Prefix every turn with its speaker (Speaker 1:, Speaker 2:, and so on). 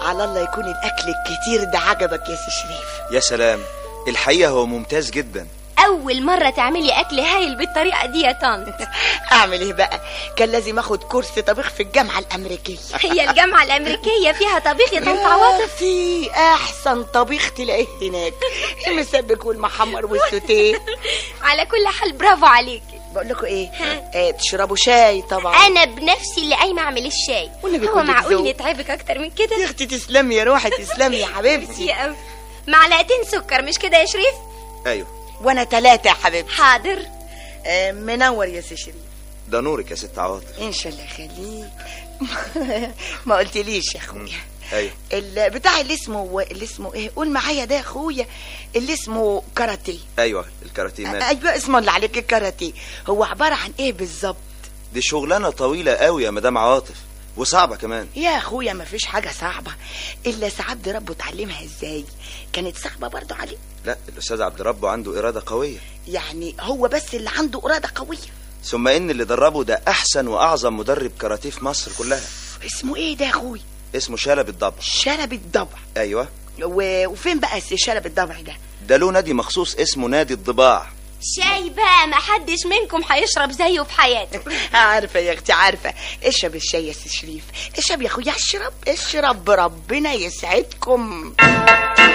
Speaker 1: على الله يكون الاكل الكتير ده عجبك يا سي شريف
Speaker 2: يا سلام الحقيقة هو ممتاز جدا
Speaker 3: اول مره تعملي اكل هايل بالطريقه دي يا طنط
Speaker 1: اعمل ايه بقى كان لازم اخد كورس طبيخ في الجامعه الامريكيه
Speaker 3: هي الجامعه الامريكيه فيها طبيخ يا طنط عواطف
Speaker 1: في احسن طبيخ تلاقيه هناك المسبك والمحمر والسوتيه
Speaker 3: على كل حال برافو عليكي
Speaker 1: بقول لكم ايه آه تشربوا شاي طبعا
Speaker 3: انا بنفسي اللي قايمه اعمل الشاي
Speaker 1: والنبي
Speaker 3: هو
Speaker 1: كنت
Speaker 3: معقول
Speaker 1: ذوق.
Speaker 3: نتعبك اكتر من
Speaker 1: يا
Speaker 3: كده
Speaker 1: اختي تسلمي يا روحي تسلمي يا حبيبتي
Speaker 3: يا قوي معلقتين سكر مش كده يا شريف
Speaker 2: أيوه
Speaker 1: وانا ثلاثه يا حبيبتي
Speaker 3: حاضر
Speaker 1: آه منور يا سي شريف
Speaker 2: ده نورك يا ست عواطف
Speaker 1: ان شاء الله يخليك ما قلتليش يا اخويا
Speaker 2: أيوه
Speaker 1: ال- بتاع اللي اسمه اللي اسمه ايه قول معايا ده يا اخويا اللي اسمه كاراتيه
Speaker 2: أيوه الكاراتيه مال
Speaker 1: ايوه اسمه اللي عليك الكاراتيه هو عباره عن ايه بالظبط
Speaker 2: دي شغلانة طويلة قوي يا مدام عواطف وصعبة كمان
Speaker 1: يا اخويا ما فيش حاجه صعبه الا سعد ربه اتعلمها ازاي كانت صعبه برضو عليه
Speaker 2: لا الأستاذ عبد ربه عنده إرادة قوية
Speaker 1: يعني هو بس اللي عنده اراده قويه
Speaker 2: ثم إن اللي دربه ده أحسن وأعظم مدرب كاراتيه في مصر كلها
Speaker 1: اسمه ايه ده يا اخويا
Speaker 2: اسمه شلبي الضبع
Speaker 1: شلب الضبع
Speaker 2: أيوه
Speaker 1: و... وفين بقى سي شلب الضبع ده
Speaker 2: ده له نادي مخصوص اسمه نادي الضباع
Speaker 3: شاي بقى ما حدش منكم هيشرب زيه في حياته
Speaker 1: عارفه يا اختي عارفه اشرب الشاي يا سي شريف اشرب يا اخويا اشرب اشرب ربنا يسعدكم